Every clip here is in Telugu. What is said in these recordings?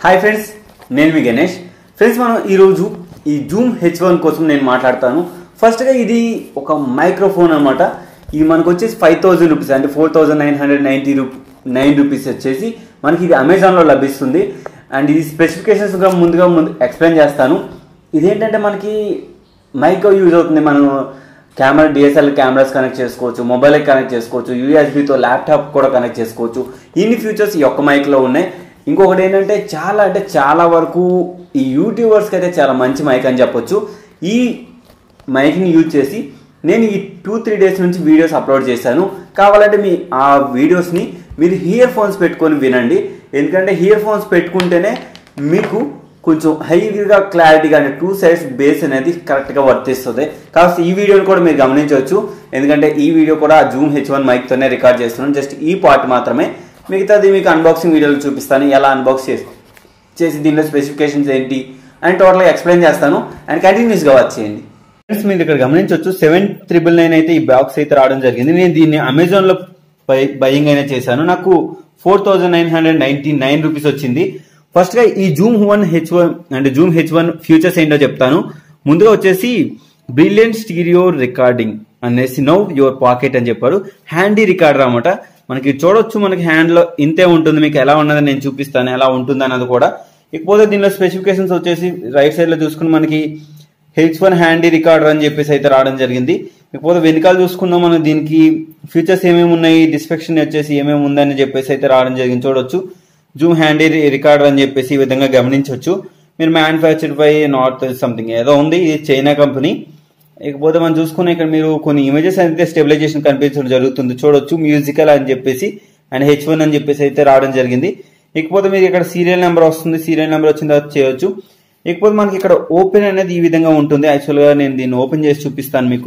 హాయ్ ఫ్రెండ్స్ నేను మీ గణేష్ ఫ్రెండ్స్ మనం ఈరోజు ఈ జూమ్ హెచ్ వన్ కోసం నేను మాట్లాడతాను ఫస్ట్గా ఇది ఒక మైక్రోఫోన్ అనమాట ఇది మనకు వచ్చేసి ఫైవ్ థౌజండ్ రూపీస్ అంటే four thousand nine hundred ninety రూ నైన్ రూపీస్ వచ్చేసి మనకి ఇది అమెజాన్లో లభిస్తుంది అండ్ ఇది స్పెసిఫికేషన్స్గా ముందుగా ముందు ఎక్స్ప్లెయిన్ చేస్తాను ఇదేంటంటే మనకి మైక్ యూజ్ అవుతుంది మనం కెమెరా డిఎస్ఎల్ కెమెరాస్ కనెక్ట్ చేసుకోవచ్చు మొబైల్కి కనెక్ట్ చేసుకోవచ్చు యూఎస్బితో ల్యాప్టాప్ కూడా కనెక్ట్ చేసుకోవచ్చు ఇన్ని ఫీచర్స్ ఈ ఒక్క మైక్లో ఉన్నాయి ఇంకొకటి ఏంటంటే చాలా అంటే చాలా వరకు ఈ యూట్యూబర్స్కి అయితే చాలా మంచి మైక్ అని చెప్పొచ్చు ఈ మైక్ని యూజ్ చేసి నేను ఈ టూ త్రీ డేస్ నుంచి వీడియోస్ అప్లోడ్ చేశాను కావాలంటే మీ ఆ వీడియోస్ని మీరు ఇయర్ ఫోన్స్ పెట్టుకొని వినండి ఎందుకంటే ఇయర్ ఫోన్స్ పెట్టుకుంటేనే మీకు కొంచెం హైగా క్లారిటీగా అంటే టూ సైడ్స్ బేస్ అనేది కరెక్ట్గా వర్తిస్తుంది కాబట్టి ఈ వీడియోని కూడా మీరు గమనించవచ్చు ఎందుకంటే ఈ వీడియో కూడా జూమ్ హెచ్ వన్ మైక్తోనే రికార్డ్ చేస్తున్నాను జస్ట్ ఈ పార్ట్ మాత్రమే మిగతాది మీకు అన్బాక్సింగ్ వీడియోలు చూపిస్తాను ఎలా అన్బాక్స్ చేసి చేసి దీనిలో స్పెసిఫికేషన్స్ ఏంటి అని టోటల్గా ఎక్స్ప్లెయిన్ చేస్తాను అండ్ కంటిన్యూస్గా వాచ్ చేయండి ఫ్రెండ్స్ మీరు ఇక్కడ గమనించవచ్చు సెవెన్ త్రిబుల్ నైన్ అయితే ఈ బాక్స్ అయితే రావడం జరిగింది నేను దీన్ని అమెజాన్లో బై బయింగ్ అయినా చేశాను నాకు four thousand nine hundred ninety nine rupees వచ్చింది ఫస్ట్ గా ఈ జూమ్ వన్ హెచ్ వన్ అంటే జూమ్ హెచ్ వన్ ఫ్యూచర్స్ ఏంటో చెప్తాను ముందుగా వచ్చేసి బ్రిలియంట్ స్టీరియో రికార్డింగ్ అనేసి నో యువర్ పాకెట్ అని చెప్పారు హ్యాండీ రికార్డర్ అనమాట మనకి చూడొచ్చు మనకి హ్యాండ్ లో ఇంతే ఉంటుంది మీకు ఎలా ఉన్నదని నేను చూపిస్తాను ఎలా ఉంటుంది అన్నది కూడా ఇకపోతే దీనిలో స్పెసిఫికేషన్స్ వచ్చేసి రైట్ సైడ్ లో చూసుకుని మనకి హెచ్ వన్ హ్యాండీ రికార్డర్ అని చెప్పేసి అయితే రావడం జరిగింది ఇకపోతే వెనకాల చూసుకుందాం మనం దీనికి ఫీచర్స్ ఏమేమి ఉన్నాయి డిస్పెక్షన్ వచ్చేసి ఏమేమి ఉందని చెప్పేసి అయితే రావడం జరిగింది చూడొచ్చు జూమ్ హ్యాండీ రికార్డర్ అని చెప్పేసి ఈ విధంగా గమనించవచ్చు మీరు మ్యానుఫ్యాక్చర్డ్ బై నార్త్ సంథింగ్ ఏదో ఉంది ఇది చైనా కంపెనీ ఇకపోతే మనం చూసుకునే ఇక్కడ మీరు కొన్ని ఇమేజెస్ అయితే స్టెబిలైజేషన్ కనిపించడం జరుగుతుంది చూడొచ్చు మ్యూజికల్ అని చెప్పేసి అండ్ హెచ్ వన్ అని చెప్పేసి అయితే రావడం జరిగింది ఇకపోతే మీరు ఇక్కడ సీరియల్ నెంబర్ వస్తుంది సీరియల్ నెంబర్ వచ్చిన తర్వాత చేయొచ్చు ఇకపోతే మనకి ఇక్కడ ఓపెన్ అనేది ఈ విధంగా ఉంటుంది యాక్చువల్గా నేను దీన్ని ఓపెన్ చేసి చూపిస్తాను మీకు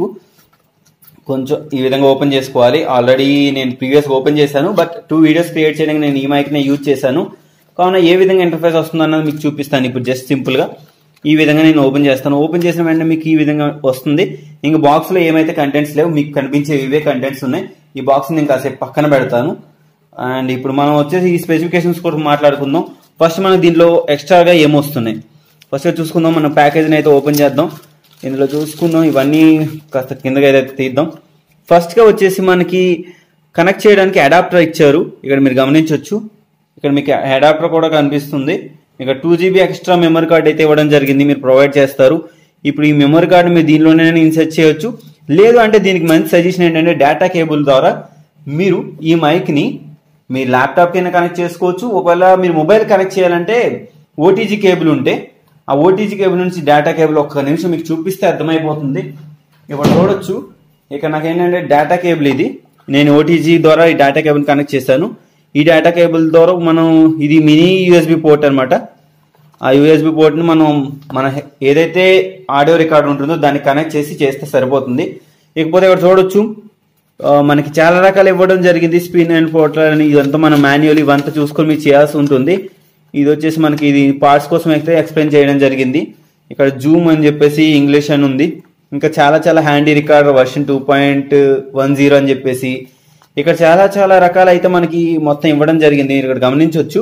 కొంచెం ఈ విధంగా ఓపెన్ చేసుకోవాలి ఆల్రెడీ నేను ప్రీవియస్ ఓపెన్ చేశాను బట్ టూ వీడియోస్ క్రియేట్ చేయడానికి నేను ఈ మైక్ని యూజ్ చేశాను కావున ఏ విధంగా ఇంటర్ఫేస్ వస్తుంది అన్నది మీకు చూపిస్తాను ఇప్పుడు జస్ట్ సింపుల్గా ఈ విధంగా నేను ఓపెన్ చేస్తాను ఓపెన్ చేసిన వెంటనే మీకు ఈ విధంగా వస్తుంది ఇంకా బాక్స్లో ఏమైతే కంటెంట్స్ లేవు మీకు కనిపించే ఇవే కంటెంట్స్ ఉన్నాయి ఈ బాక్స్ నేను కాసేపు పక్కన పెడతాను అండ్ ఇప్పుడు మనం వచ్చేసి ఈ స్పెసిఫికేషన్స్ కూడా మాట్లాడుకుందాం ఫస్ట్ మనకు దీంట్లో ఎక్స్ట్రాగా ఏమొస్తున్నాయి ఫస్ట్ చూసుకుందాం మన ప్యాకేజ్ని అయితే ఓపెన్ చేద్దాం ఇందులో చూసుకుందాం ఇవన్నీ కాస్త కిందగా అయితే తీద్దాం ఫస్ట్గా వచ్చేసి మనకి కనెక్ట్ చేయడానికి అడాప్టర్ ఇచ్చారు ఇక్కడ మీరు గమనించవచ్చు ఇక్కడ మీకు అడాప్టర్ కూడా కనిపిస్తుంది ఇక two GB extra memory card అయితే ఇవ్వడం జరిగింది మీరు ప్రొవైడ్ చేస్తారు ఇప్పుడు ఈ మెమరీ కార్డు మీరు దీనిలోనే ఇన్సర్ట్ చేయొచ్చు లేదు అంటే దీనికి మంచి సజెషన్ ఏంటంటే డేటా కేబుల్ ద్వారా మీరు ఈ మైక్ని మీ ల్యాప్టాప్ కింద కనెక్ట్ చేసుకోవచ్చు ఒకవేళ మీరు మొబైల్ కనెక్ట్ చేయాలంటే ఓటీజీ కేబుల్ ఉంటే ఆ ఓటీజీ కేబుల్ నుంచి డేటా కేబుల్ ఒక్క నిమిషం మీకు చూపిస్తే అర్థమైపోతుంది ఇప్పుడు చూడొచ్చు ఇక్కడ నాకు ఏంటంటే డేటా కేబుల్ ఇది నేను ఓటీజీ ద్వారా ఈ డేటా కేబుల్ కనెక్ట్ చేశాను ఈ డేటా కేబుల్ ద్వారా మనం ఇది మినీ యూఎస్బి పోర్ట్ అనమాట ఆ యూఎస్బి పోర్ట్ని మనం మన ఏదైతే ఆడియో రికార్డ్ ఉంటుందో దాన్ని కనెక్ట్ చేసి చేస్తే సరిపోతుంది ఇకపోతే ఇక్కడ చూడొచ్చు ఆ, మనకి చాలా రకాలు ఇవ్వడం జరిగింది స్పిన్ అండ్ పోర్టల్ అని ఇదంతా మనం మాన్యువల్ ఇవంతా చూసుకొని మీకు చేయాల్సి ఉంటుంది ఇది వచ్చేసి మనకి ఇది పార్ట్స్ కోసం అయితే ఎక్స్ప్లెయిన్ చేయడం జరిగింది ఇక్కడ జూమ్ అని చెప్పేసి ఇంగ్లీష్ అని ఉంది ఇంకా చాలా చాలా handy recorder version two point one zero అని చెప్పేసి ఇక్కడ చాలా చాలా రకాలు అయితే మనకి మొత్తం ఇవ్వడం జరిగింది మీరు ఇక్కడ గమనించవచ్చు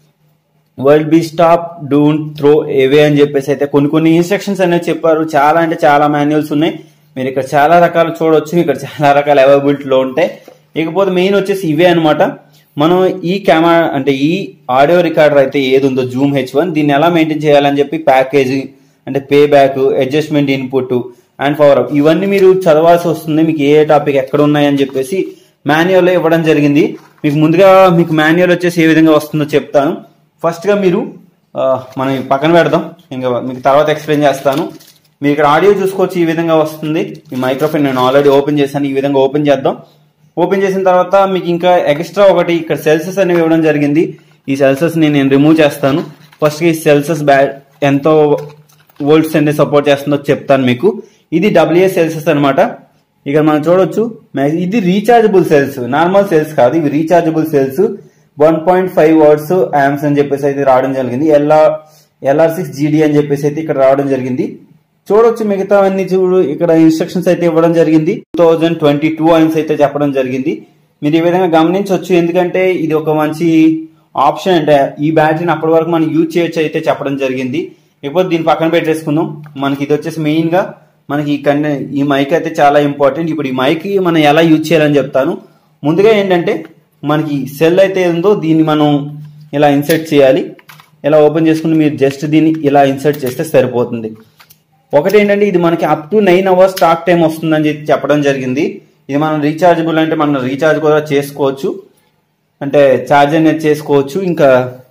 world be stop don't throw away అని చెప్పేసి అయితే కొన్ని కొన్ని ఇన్స్ట్రక్షన్స్ అనేవి చెప్పారు చాలా అంటే చాలా మాన్యువల్స్ ఉన్నాయి మీరు ఇక్కడ చాలా రకాలు చూడొచ్చు ఇక్కడ చాలా రకాల అవైలబిలిటీలో ఉంటాయి ఇకపోతే మెయిన్ వచ్చేసి ఇవే అనమాట మనం ఈ కెమెరా అంటే ఈ ఆడియో రికార్డర్ అయితే ఏది ఉందో జూమ్ హెచ్ వన్ దీన్ని ఎలా మెయింటైన్ చేయాలని చెప్పి ప్యాకేజ్ అంటే pay back adjustment input and power up ఇవన్నీ మీరు చదవాల్సి వస్తుంది మీకు ఏ టాపిక్ ఎక్కడ ఉన్నాయని చెప్పేసి మాన్యువల్ ఇవ్వడం జరిగింది మీకు ముందుగా మీకు మాన్యువల్ వచ్చేసి ఏ విధంగా వస్తుందో చెప్తాను ఫస్ట్ గా మీరు ఆ, మనం ఈ పక్కన పెడదాం ఇంకా మీకు తర్వాత ఎక్స్ప్లెయిన్ చేస్తాను మీరు ఇక్కడ ఆడియో చూసుకోవచ్చు ఈ విధంగా వస్తుంది ఈ మైక్రోఫోన్ నేను ఆల్రెడీ ఓపెన్ చేశాను ఈ విధంగా ఓపెన్ చేద్దాం ఓపెన్ చేసిన తర్వాత మీకు ఇంకా ఎక్స్ట్రా ఒకటి ఇక్కడ సెల్సెస్ అనేవి ఇవ్వడం జరిగింది ఈ సెల్సెస్ ని నేను రిమూవ్ చేస్తాను ఫస్ట్ ఈ సెల్సెస్ బ్యా ఎంతో వోల్ట్స్ అనేది సపోర్ట్ చేస్తుందో చెప్తాను మీకు ఇది డబ్ల్యూఏ సెల్సెస్ అన్నమాట ఇక్కడ మనం చూడొచ్చు మ్యా- ఇది రీఛార్జబుల్ సెల్స్ నార్మల్ సెల్స్ కాదు ఇవి rechargeable cells one point five words యామ్స్ అని చెప్పేసి అయితే రావడం జరిగింది ఎల్ఆర్ ఎల్ఆర్ సిక్స్ జీడీ అని చెప్పేసి అయితే ఇక్కడ రావడం జరిగింది చూడొచ్చు మిగతా అన్ని చూడు ఇక్కడ ఇన్స్ట్రక్షన్స్ అయితే ఇవ్వడం జరిగింది టూ థౌజండ్ ట్వంటీ టూ అయిన్స్ అయితే చెప్పడం జరిగింది మీరు ఈ విధంగా గమనించవచ్చు ఎందుకంటే ఇది ఒక మంచి ఆప్షన్ అంటే ఈ బ్యాటరీని అప్పటి వరకు మనం యూజ్ చేయొచ్చు అయితే చెప్పడం జరిగింది ఇకపోతే దీన్ని పక్కన పెట్టేసుకుందాం మనకి ఇది వచ్చేసి మెయిన్ గా మనకి ఈ కన్నే ఈ మైక్ అయితే చాలా ఇంపార్టెంట్ ఇప్పుడు ఈ మైక్ మనం ఎలా యూజ్ చేయాలని చెప్తాను ముందుగా ఏంటంటే మనకి సెల్ అయితే ఉందో దీన్ని మనం ఇలా ఇన్సర్ట్ చేయాలి ఇలా ఓపెన్ చేసుకుని మీరు జస్ట్ దీన్ని ఇలా ఇన్సర్ట్ చేస్తే సరిపోతుంది ఒకటి ఏంటంటే ఇది మనకి up to nine hours talk time వస్తుందని చెప్పి చెప్పడం జరిగింది ఇది మనం రీఛార్జబుల్ అంటే మనం రీఛార్జ్ కూడా చేసుకోవచ్చు అంటే ఛార్జ్ అనేది చేసుకోవచ్చు ఇంకా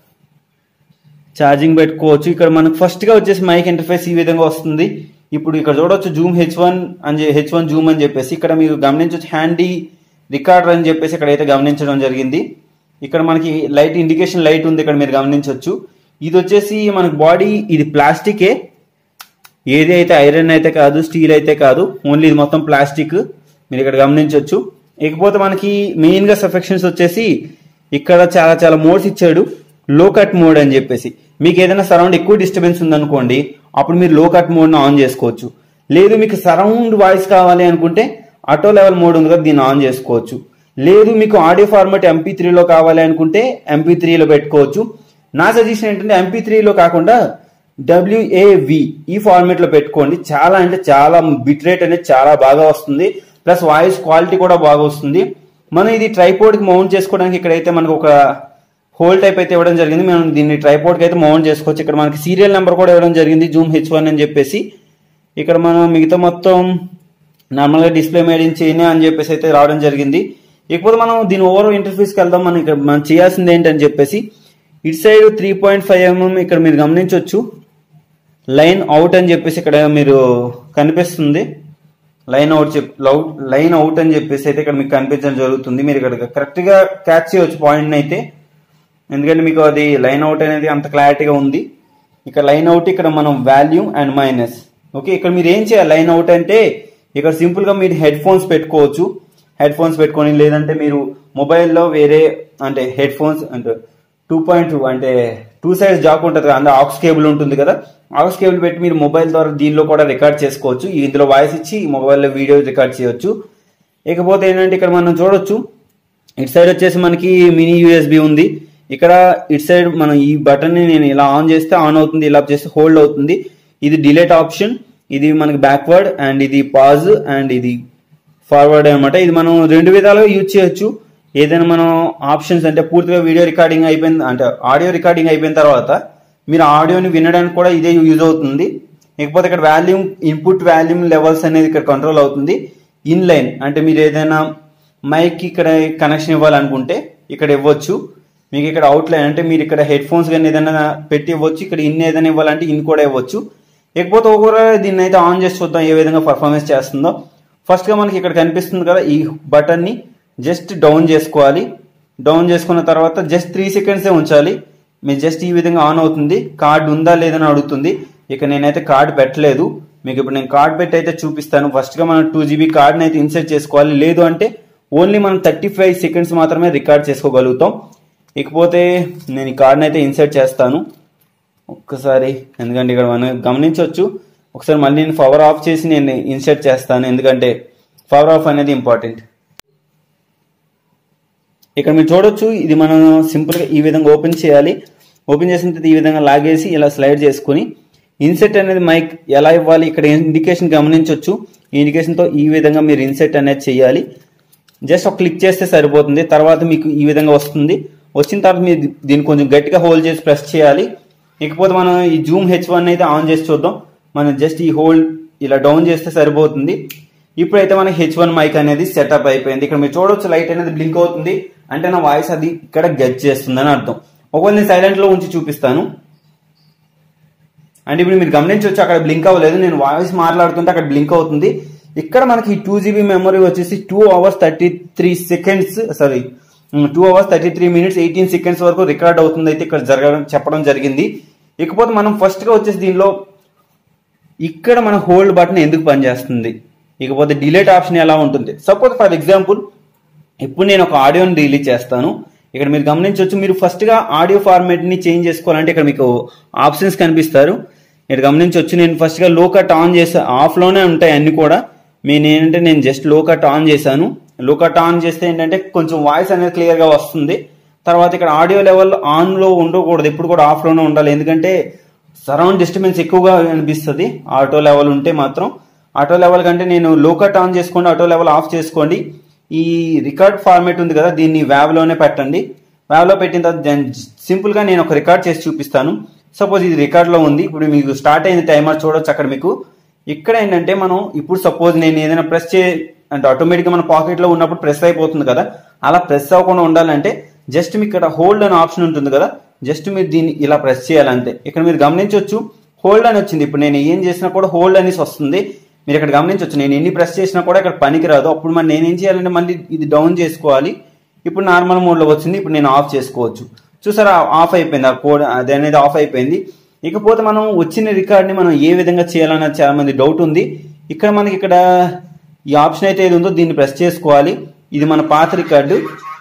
ఛార్జింగ్ పెట్టుకోవచ్చు ఇక్కడ మనకు ఫస్ట్ గా వచ్చేసి మైక్ ఇంటర్ఫేస్ ఈ విధంగా వస్తుంది ఇప్పుడు ఇక్కడ చూడొచ్చు జూమ్ హెచ్ వన్ అని హెచ్ వన్ జూమ్ అని చెప్పేసి ఇక్కడ మీరు గమనించవచ్చు హ్యాండీ రికార్డర్ అని చెప్పేసి ఇక్కడ అయితే గమనించడం జరిగింది ఇక్కడ మనకి లైట్ ఇండికేషన్ లైట్ ఉంది ఇక్కడ మీరు గమనించవచ్చు ఇది వచ్చేసి మనకి బాడీ ఇది ప్లాస్టికే ఏది అయితే ఐరన్ అయితే కాదు స్టీల్ అయితే కాదు ఓన్లీ ఇది మొత్తం ప్లాస్టిక్ మీరు ఇక్కడ గమనించవచ్చు ఇకపోతే మనకి మెయిన్ గా సఫెక్షన్స్ వచ్చేసి ఇక్కడ చాలా చాలా మోడ్స్ ఇచ్చాడు లో కట్ మోడ్ అని చెప్పేసి మీకు ఏదైనా సరౌండ్ ఎక్కువ డిస్టర్బెన్స్ ఉందనుకోండి అప్పుడు మీరు లో కట్ మోడ్ ఆన్ చేసుకోవచ్చు లేదు మీకు సరౌండ్ వాయిస్ కావాలి అనుకుంటే ఆటో లెవెల్ మోడ్ ఉంది కదా దీన్ని ఆన్ చేసుకోవచ్చు లేదు మీకు ఆడియో ఫార్మాట్ ఎంపీ త్రీలో కావాలి అనుకుంటే ఎంపీ త్రీలో పెట్టుకోవచ్చు నా సజెషన్ ఏంటంటే ఎంపీ త్రీలో కాకుండా డబ్ల్యూఏవి ఈ ఫార్మేట్ లో పెట్టుకోండి చాలా అంటే చాలా బిట్ రేట్ అనేది చాలా బాగా వస్తుంది ప్లస్ వాయిస్ క్వాలిటీ కూడా బాగా వస్తుంది మనం ఇది ట్రైపోర్డ్ కి మౌంట్ చేసుకోవడానికి ఇక్కడైతే మనకు ఒక హోల్ టైప్ అయితే ఇవ్వడం జరిగింది మనం దీన్ని ట్రైపోర్డ్ కి అయితే మౌంట్ చేసుకోవచ్చు ఇక్కడ మనకి సీరియల్ నెంబర్ కూడా ఇవ్వడం జరిగింది జూమ్ హెచ్ వన్ అని చెప్పేసి ఇక్కడ మనం మిగతా మొత్తం నార్మల్ గా డిస్ప్లే మేడ్ ఇన్ చైనా అని చెప్పేసి అయితే రావడం జరిగింది ఇకపోతే మనం దీని ఓవర్ ఇంటర్ఫేస్ కి వెళ్దాం మనం ఇక్కడ మనం చేయాల్సింది ఏంటని చెప్పేసి ఇటు side three point five mm ఇక్కడ మీరు గమనించవచ్చు లైన్ అవుట్ అని చెప్పేసి ఇక్కడ మీరు కనిపిస్తుంది లైన్ అవుట్ చెప్ లైన్ అవుట్ అని చెప్పేసి అయితే ఇక్కడ మీకు కనిపించడం జరుగుతుంది మీరు ఇక్కడ కరెక్ట్ గా క్యాచ్ చేయవచ్చు పాయింట్ అయితే ఎందుకంటే మీకు అది లైన్ అవుట్ అనేది అంత క్లారిటీగా ఉంది ఇక్కడ లైన్ అవుట్ ఇక్కడ మనం వాల్యూమ్ అండ్ మైనస్ ఓకే ఇక్కడ మీరు ఏం చేయాలి లైన్ అవుట్ అంటే ఇక్కడ సింపుల్ గా మీరు హెడ్ ఫోన్స్ పెట్టుకోవచ్చు హెడ్ ఫోన్స్ పెట్టుకొని లేదంటే మీరు మొబైల్లో వేరే అంటే హెడ్ ఫోన్స్ అంటే టూ పాయింట్ టూ అంటే టూ సైడ్స్ జాక్ ఉంటుంది కదా అంటే ఆక్స్ కేబుల్ ఉంటుంది కదా ఆక్స్ కేబుల్ పెట్టి మీరు మొబైల్ ద్వారా దీనిలో కూడా రికార్డ్ చేసుకోవచ్చు ఇందులో వాయిస్ ఇచ్చి మొబైల్లో వీడియో రికార్డ్ చేయొచ్చు ఇకపోతే ఏంటంటే ఇక్కడ మనం చూడొచ్చు ఇటు సైడ్ వచ్చేసి మనకి మినీ యూఎస్బి ఉంది ఇక్కడ ఇటు సైడ్ మనం ఈ బటన్ ని నేను ఇలా ఆన్ చేస్తే ఆన్ అవుతుంది ఇలా చేస్తే హోల్డ్ అవుతుంది ఇది డిలేట్ ఆప్షన్ ఇది మనకి బ్యాక్వర్డ్ అండ్ ఇది పాజ్ అండ్ ఇది ఫార్వర్డ్ అనమాట ఇది మనం రెండు విధాలుగా యూజ్ చేయొచ్చు ఏదైనా మనం ఆప్షన్స్ అంటే పూర్తిగా వీడియో రికార్డింగ్ అయిపోయింది అంటే ఆడియో రికార్డింగ్ అయిపోయిన తర్వాత మీరు ఆడియోని వినడానికి కూడా ఇదే యూజ్ అవుతుంది ఇకపోతే ఇక్కడ వాల్యూమ్ ఇన్పుట్ వాల్యూమ్ లెవెల్స్ అనేది ఇక్కడ కంట్రోల్ అవుతుంది ఇన్ లైన్ అంటే మీరు ఏదైనా మైక్ ఇక్కడ కనెక్షన్ ఇవ్వాలనుకుంటే ఇక్కడ ఇవ్వచ్చు మీకు ఇక్కడ అవుట్ లైన్ అంటే మీరు ఇక్కడ హెడ్ ఫోన్స్ కానీ ఏదైనా పెట్టి ఇవ్వచ్చు ఇక్కడ ఇన్ ఏదైనా ఇవ్వాలంటే ఇన్ కూడా ఇవ్వచ్చు ఇకపోతే ఒకరు దీన్ని అయితే ఆన్ చేసి చూద్దాం ఏ విధంగా పర్ఫార్మెన్స్ చేస్తుందో ఫస్ట్ గా మనకి ఇక్కడ కనిపిస్తుంది కదా ఈ బటన్ ని జస్ట్ డౌన్ చేసుకోవాలి డౌన్ చేసుకున్న తర్వాత జస్ట్ త్రీ సెకండ్స్ ఉంచాలి మీరు జస్ట్ ఈ విధంగా ఆన్ అవుతుంది కార్డ్ ఉందా లేదని అడుగుతుంది ఇక నేనైతే కార్డ్ పెట్టలేదు మీకు ఇప్పుడు నేను కార్డ్ పెట్టి అయితే చూపిస్తాను ఫస్ట్ గా మనం టూ జీబీ కార్డ్ని అయితే ఇన్సర్ట్ చేసుకోవాలి లేదు అంటే ఓన్లీ మనం థర్టీ ఫైవ్ సెకండ్స్ మాత్రమే రికార్డ్ చేసుకోగలుగుతాం ఇకపోతే నేను ఈ కార్డ్ని అయితే ఇన్సర్ట్ చేస్తాను ఒక్కసారి ఎందుకంటే ఇక్కడ మనం గమనించవచ్చు ఒకసారి మళ్ళీ నేను పవర్ ఆఫ్ చేసి నేను ఇన్సర్ట్ చేస్తాను ఎందుకంటే పవర్ ఆఫ్ అనేది ఇంపార్టెంట్ ఇక్కడ మీరు చూడొచ్చు ఇది మనం సింపుల్ గా ఈ విధంగా ఓపెన్ చేయాలి ఓపెన్ చేసిన తర్వాత ఈ విధంగా లాగేసి ఇలా స్లైడ్ చేసుకుని ఇన్సెట్ అనేది మైక్ ఎలా ఇవ్వాలి ఇక్కడ ఇండికేషన్ గమనించవచ్చు ఈ ఇండికేషన్ తో ఈ విధంగా మీరు ఇన్సెట్ అనేది చేయాలి జస్ట్ ఒక క్లిక్ చేస్తే సరిపోతుంది తర్వాత మీకు ఈ విధంగా వస్తుంది వచ్చిన తర్వాత మీరు దీన్ని కొంచెం గట్టిగా హోల్డ్ చేసి ప్రెస్ చేయాలి ఇకపోతే మనం ఈ జూమ్ హెచ్ వన్ అయితే ఆన్ చేసి చూద్దాం మనం జస్ట్ ఈ హోల్డ్ ఇలా డౌన్ చేస్తే సరిపోతుంది ఇప్పుడైతే మన హెచ్ వన్ మైక్ అనేది సెటప్ అయిపోయింది ఇక్కడ మీరు చూడవచ్చు లైట్ అనేది బ్లింక్ అవుతుంది అంటే నా వాయిస్ అది ఇక్కడ గెట్ చేస్తుందని అర్థం ఒకవేళ నేను సైలెంట్ లో ఉంచి చూపిస్తాను అంటే ఇప్పుడు మీరు గమనించవచ్చు అక్కడ బ్లింక్ అవ్వలేదు నేను వాయిస్ మాట్లాడుతుంటే అక్కడ బ్లింక్ అవుతుంది ఇక్కడ మనకి టూ జీబీ మెమరీ వచ్చేసి two hours thirty three seconds sorry two hours thirty three minutes eighteen seconds వరకు రికార్డ్ అవుతుంది అయితే ఇక్కడ జరగడం చెప్పడం జరిగింది ఇకపోతే మనం ఫస్ట్ గా వచ్చేసి దీనిలో ఇక్కడ మన హోల్డ్ బటన్ ఎందుకు పనిచేస్తుంది ఇకపోతే డిలేట్ ఆప్షన్ ఎలా ఉంటుంది సపోజ్ ఫర్ ఎగ్జాంపుల్ ఇప్పుడు నేను ఒక ఆడియోని రిలీజ్ చేస్తాను ఇక్కడ మీరు గమనించవచ్చు మీరు ఫస్ట్ గా ఆడియో ఫార్మేట్ ని చేంజ్ చేసుకోవాలంటే ఇక్కడ మీకు ఆప్షన్స్ కనిపిస్తారు ఇక్కడ గమనించవచ్చు నేను ఫస్ట్ గా లో కట్ ఆన్ చేసా ఆఫ్ లోనే ఉంటాయి అన్ని కూడా నేను ఏంటంటే నేను జస్ట్ లో కట్ ఆన్ చేశాను లో కట్ ఆన్ చేస్తే ఏంటంటే కొంచెం వాయిస్ అనేది క్లియర్ గా వస్తుంది తర్వాత ఇక్కడ ఆడియో లెవెల్ ఆన్లో ఉండకూడదు ఎప్పుడు కూడా ఆఫ్లోనే ఉండాలి ఎందుకంటే సరౌండ్ డిస్టర్బెన్స్ ఎక్కువగా అనిపిస్తుంది ఆటో లెవెల్ ఉంటే మాత్రం ఆటో లెవెల్ కంటే నేను లోకట్ ఆన్ చేసుకోండి ఆటో లెవెల్ ఆఫ్ చేసుకోండి ఈ రికార్డ్ ఫార్మేట్ ఉంది కదా దీన్ని వ్యావ్లోనే పెట్టండి వ్యావ్లో పెట్టిన తర్వాత సింపుల్గా నేను ఒక రికార్డ్ చేసి చూపిస్తాను సపోజ్ ఇది రికార్డ్లో ఉంది ఇప్పుడు మీకు స్టార్ట్ అయిన టైమర్ చూడొచ్చు అక్కడ మీకు ఇక్కడ ఏంటంటే మనం ఇప్పుడు సపోజ్ నేను ఏదైనా ప్రెస్ చే అంటే ఆటోమేటిక్గా మన పాకెట్లో ఉన్నప్పుడు ప్రెస్ అయిపోతుంది కదా అలా ప్రెస్ అవ్వకుండా ఉండాలంటే జస్ట్ మీకు ఇక్కడ హోల్డ్ అనే ఆప్షన్ ఉంటుంది కదా జస్ట్ మీరు దీన్ని ఇలా ప్రెస్ చేయాలంతే ఇక్కడ మీరు గమనించవచ్చు హోల్డ్ అని వచ్చింది ఇప్పుడు నేను ఏం చేసినా కూడా హోల్డ్ అనేసి వస్తుంది మీరు ఇక్కడ గమనించవచ్చు నేను ఎన్ని ప్రెస్ చేసినా కూడా ఇక్కడ పనికి రాదు అప్పుడు మరి నేనేం చేయాలంటే మళ్ళీ ఇది డౌన్ చేసుకోవాలి ఇప్పుడు నార్మల్ మోడ్లో వచ్చింది ఇప్పుడు నేను ఆఫ్ చేసుకోవచ్చు చూసారా ఆఫ్ అయిపోయింది ఆ కోడ్ అది అనేది ఆఫ్ అయిపోయింది ఇకపోతే మనం వచ్చిన రికార్డ్ని మనం ఏ విధంగా చేయాలన్నది చాలా మంది డౌట్ ఉంది ఇక్కడ మనకి ఇక్కడ ఈ ఆప్షన్ అయితే ఏది ఉందో దీన్ని ప్రెస్ చేసుకోవాలి ఇది మన పాత రికార్డు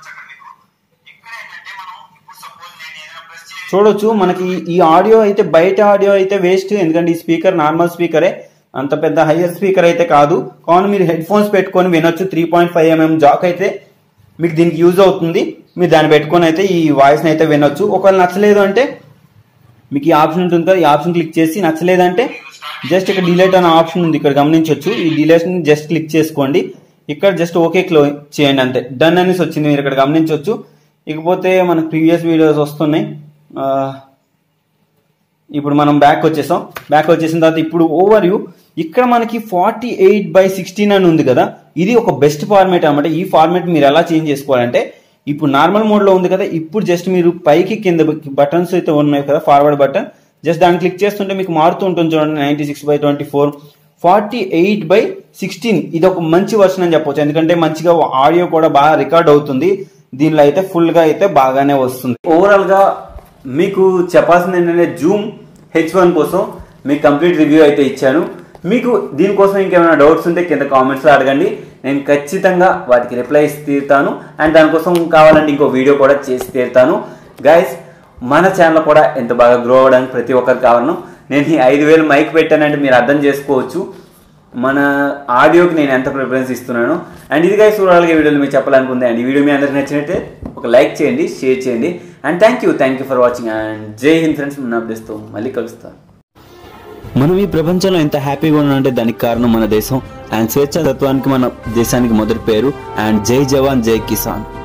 చూడొచ్చు మనకి ఈ ఆడియో అయితే బయట ఆడియో అయితే వేస్ట్ ఎందుకంటే ఈ స్పీకర్ నార్మల్ స్పీకరే అంత పెద్ద హయ్యర్ స్పీకర్ అయితే కాదు కావున మీరు హెడ్ ఫోన్స్ పెట్టుకొని వినొచ్చు three point five mm jack అయితే మీకు దీనికి యూజ్ అవుతుంది మీరు దాన్ని పెట్టుకొని అయితే ఈ వాయిస్ని అయితే వినొచ్చు ఒకవేళ నచ్చలేదు అంటే మీకు ఈ ఆప్షన్ ఉంటుంది కదా ఈ ఆప్షన్ క్లిక్ చేసి నచ్చలేదంటే జస్ట్ ఇక్కడ డిలేట్ అనే ఆప్షన్ ఉంది ఇక్కడ గమనించవచ్చు ఈ డిలేట్ జస్ట్ క్లిక్ చేసుకోండి ఇక్కడ జస్ట్ ఓకే క్లో చేయండి అంతే డన్ అనేసి వచ్చింది మీరు ఇక్కడ గమనించవచ్చు ఇకపోతే మనకు ప్రీవియస్ వీడియోస్ వస్తున్నాయి ఆ, ఇప్పుడు మనం బ్యాక్ వచ్చేసాం బ్యాక్ వచ్చేసిన తర్వాత ఇప్పుడు ఓవర్ వ్యూ ఇక్కడ మనకి ఫార్టీ ఎయిట్ బై సిక్స్టీన్ అని ఉంది కదా ఇది ఒక బెస్ట్ ఫార్మేట్ అనమాట ఈ ఫార్మేట్ మీరు ఎలా చేంజ్ చేసుకోవాలంటే ఇప్పుడు నార్మల్ మోడ్ లో ఉంది కదా ఇప్పుడు జస్ట్ మీరు పైకి కింద బటన్స్ అయితే ఉన్నాయి కదా ఫార్వర్డ్ బటన్ జస్ట్ దాన్ని క్లిక్ చేస్తుంటే మీకు మారుతూ ఉంటుంది చూడండి ninety six by twenty four forty eight by sixteen ఇది ఒక మంచి వర్షన్ అని చెప్పొచ్చు ఎందుకంటే మంచిగా ఆడియో కూడా బాగా రికార్డ్ అవుతుంది దీనిలో అయితే ఫుల్ గా అయితే బాగానే వస్తుంది ఓవరాల్ గా మీకు చెప్పాల్సింది ఏంటంటే జూమ్ హెచ్ వన్ కోసం మీకు కంప్లీట్ రివ్యూ అయితే ఇచ్చాను మీకు దీనికోసం ఇంకేమైనా డౌట్స్ ఉంటే కింద కామెంట్స్లో అడగండి నేను ఖచ్చితంగా వాటికి రిప్లై ఇచ్చి తీరుతాను అండ్ దానికోసం కావాలంటే ఇంకో వీడియో కూడా చేసి తీరుతాను గైస్ మన ఛానల్ కూడా ఎంత బాగా గ్రో అవ్వడానికి ప్రతి ఒక్కరికి కావాలను నేను ఈ ఐదు వేలు మైక్ పెట్టానంటే మీరు అర్థం చేసుకోవచ్చు మన ఆడియోకి నేను ఎంత ప్రిఫరెన్స్ ఇస్తున్నాను అండ్ ఇది గైస్ చూడాలి వీడియోలు మీకు చెప్పాలనుకుంది అండ్ ఈ వీడియో మీ అందరికి నచ్చినట్టే ఒక లైక్ చేయండి షేర్ చేయండి and thank you thank you for watching and Jai Hind friends మన అప్డేట్స్తో మళ్ళీ కలుస్తాను మనం ఈ ప్రపంచంలో ఎంత హ్యాపీగా ఉన్నామంటే దానికి కారణం మన దేశం అండ్ స్వేచ్ఛా తత్వానికి మన దేశానికి మొదటి పేరు అండ్ జై జవాన్ జై కిసాన్